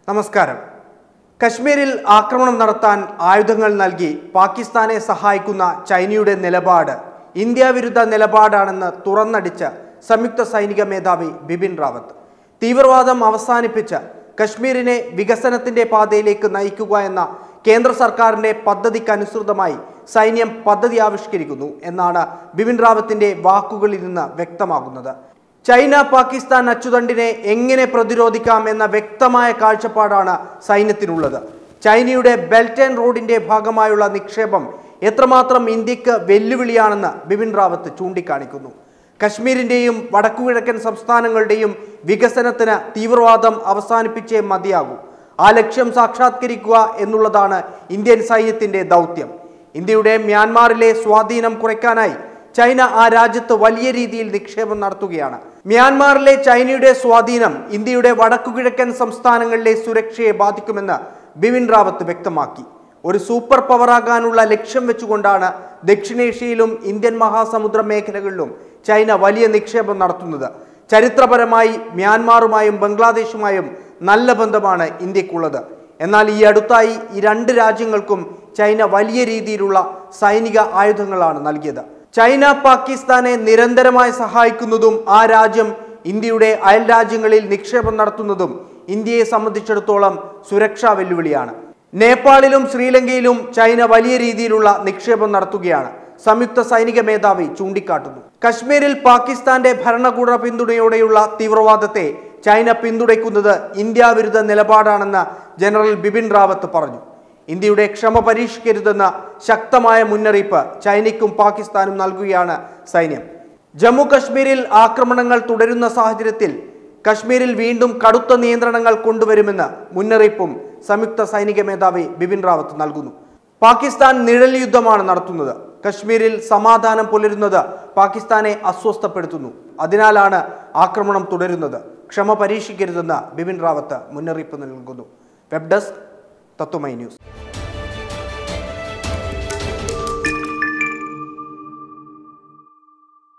നമസ്കാരം കശ്മീരിൽ ആക്രമണം നടത്താൻ ആയുധങ്ങൾ നൽകി പാകിസ്ഥാനെ സഹായിക്കുന്ന ചൈനയുടെ നിലപാട് ഇന്ത്യ വിരുദ്ധ നിലപാടാണെന്ന് തുറന്നടിച്ച് സംയുക്ത സൈനിക മേധാവി ബിപിൻ റാവത്ത് തീവ്രവാദം അവസാനിപ്പിച്ച് കശ്മീരിനെ വികസനത്തിന്റെ പാതയിലേക്ക് നയിക്കുക എന്ന കേന്ദ്ര സർക്കാരിന്റെ പദ്ധതിക്കനുസൃതമായി സൈന്യം പദ്ധതി ആവിഷ്കരിക്കുന്നു എന്നാണ് ബിപിൻ റാവത്തിന്റെ വാക്കുകളിൽ നിന്ന് വ്യക്തമാകുന്നത് ചൈന പാകിസ്ഥാൻ അച്ചുതണ്ടിനെ എങ്ങനെ പ്രതിരോധിക്കാം എന്ന വ്യക്തമായ കാഴ്ചപ്പാടാണ് സൈന്യത്തിനുള്ളത് ചൈനയുടെ ബെൽറ്റ് ആൻഡ് റോഡിന്റെ ഭാഗമായുള്ള നിക്ഷേപം എത്രമാത്രം ഇന്ത്യക്ക് വെല്ലുവിളിയാണെന്ന് ബിപിൻ റാവത്ത് ചൂണ്ടിക്കാണിക്കുന്നു കശ്മീരിന്റെയും വടക്കുകിഴക്കൻ സംസ്ഥാനങ്ങളുടെയും വികസനത്തിന് തീവ്രവാദം അവസാനിപ്പിച്ചേ മതിയാകൂ ആ ലക്ഷ്യം സാക്ഷാത്കരിക്കുക എന്നുള്ളതാണ് ഇന്ത്യൻ സൈന്യത്തിന്റെ ദൗത്യം ഇന്ത്യയുടെ മ്യാൻമാറിലെ സ്വാധീനം കുറയ്ക്കാനായി ചൈന ആ രാജ്യത്ത് വലിയ രീതിയിൽ നിക്ഷേപം നടത്തുകയാണ് മ്യാൻമാറിലെ ചൈനയുടെ സ്വാധീനം ഇന്ത്യയുടെ വടക്കുകിഴക്കൻ സംസ്ഥാനങ്ങളിലെ സുരക്ഷയെ ബാധിക്കുമെന്ന് ബിപിൻ റാവത്ത് വ്യക്തമാക്കി ഒരു സൂപ്പർ പവറാകാനുള്ള ലക്ഷ്യം വെച്ചുകൊണ്ടാണ് ദക്ഷിണേഷ്യയിലും ഇന്ത്യൻ മഹാസമുദ്ര മേഖലകളിലും ചൈന വലിയ നിക്ഷേപം നടത്തുന്നത് ചരിത്രപരമായി മ്യാൻമാറുമായും ബംഗ്ലാദേശുമായും നല്ല ബന്ധമാണ് ഇന്ത്യക്കുള്ളത് എന്നാൽ ഈ അടുത്തായി ഈ രണ്ട് രാജ്യങ്ങൾക്കും ചൈന വലിയ രീതിയിലുള്ള സൈനിക ആയുധങ്ങളാണ് നൽകിയത് ചൈന പാകിസ്ഥാനെ നിരന്തരമായി സഹായിക്കുന്നതും ആ രാജ്യം ഇന്ത്യയുടെ അയൽ രാജ്യങ്ങളിൽ നിക്ഷേപം നടത്തുന്നതും ഇന്ത്യയെ സംബന്ധിച്ചിടത്തോളം സുരക്ഷാ വെല്ലുവിളിയാണ് നേപ്പാളിലും ശ്രീലങ്കയിലും ചൈന വലിയ രീതിയിലുള്ള നിക്ഷേപം നടത്തുകയാണ് സംയുക്ത സൈനിക മേധാവി ചൂണ്ടിക്കാട്ടുന്നു കശ്മീരിൽ പാകിസ്ഥാന്റെ ഭരണകൂട പിന്തുണയോടെയുള്ള തീവ്രവാദത്തെ ചൈന പിന്തുണയ്ക്കുന്നത് ഇന്ത്യ വിരുദ്ധ നിലപാടാണെന്ന് ജനറൽ ബിപിൻ റാവത്ത് പറഞ്ഞു ഇന്ത്യയുടെ ക്ഷമ പരീക്ഷിക്കരുതെന്ന ശക്തമായ മുന്നറിയിപ്പ് ചൈനയ്ക്കും പാകിസ്ഥാനും നൽകുകയാണ് സൈന്യം ജമ്മു കശ്മീരിൽ ആക്രമണങ്ങൾ തുടരുന്ന സാഹചര്യത്തിൽ കശ്മീരിൽ വീണ്ടും കടുത്ത നിയന്ത്രണങ്ങൾ കൊണ്ടുവരുമെന്ന് മുന്നറിയിപ്പും സംയുക്ത സൈനിക മേധാവി ബിപിൻ റാവത്ത് നൽകുന്നു പാകിസ്ഥാൻ നിഴൽ യുദ്ധമാണ് നടത്തുന്നത് കശ്മീരിൽ സമാധാനം പുലരുന്നത് പാകിസ്ഥാനെ അസ്വസ്ഥപ്പെടുത്തുന്നു അതിനാലാണ് ആക്രമണം തുടരുന്നത് ക്ഷമ പരീക്ഷിക്കരുതെന്ന് ബിപിൻ റാവത്ത് മുന്നറിയിപ്പ് നൽകുന്നു വെബ് ഡെസ്ക് തത്വമൈ ന്യൂസ്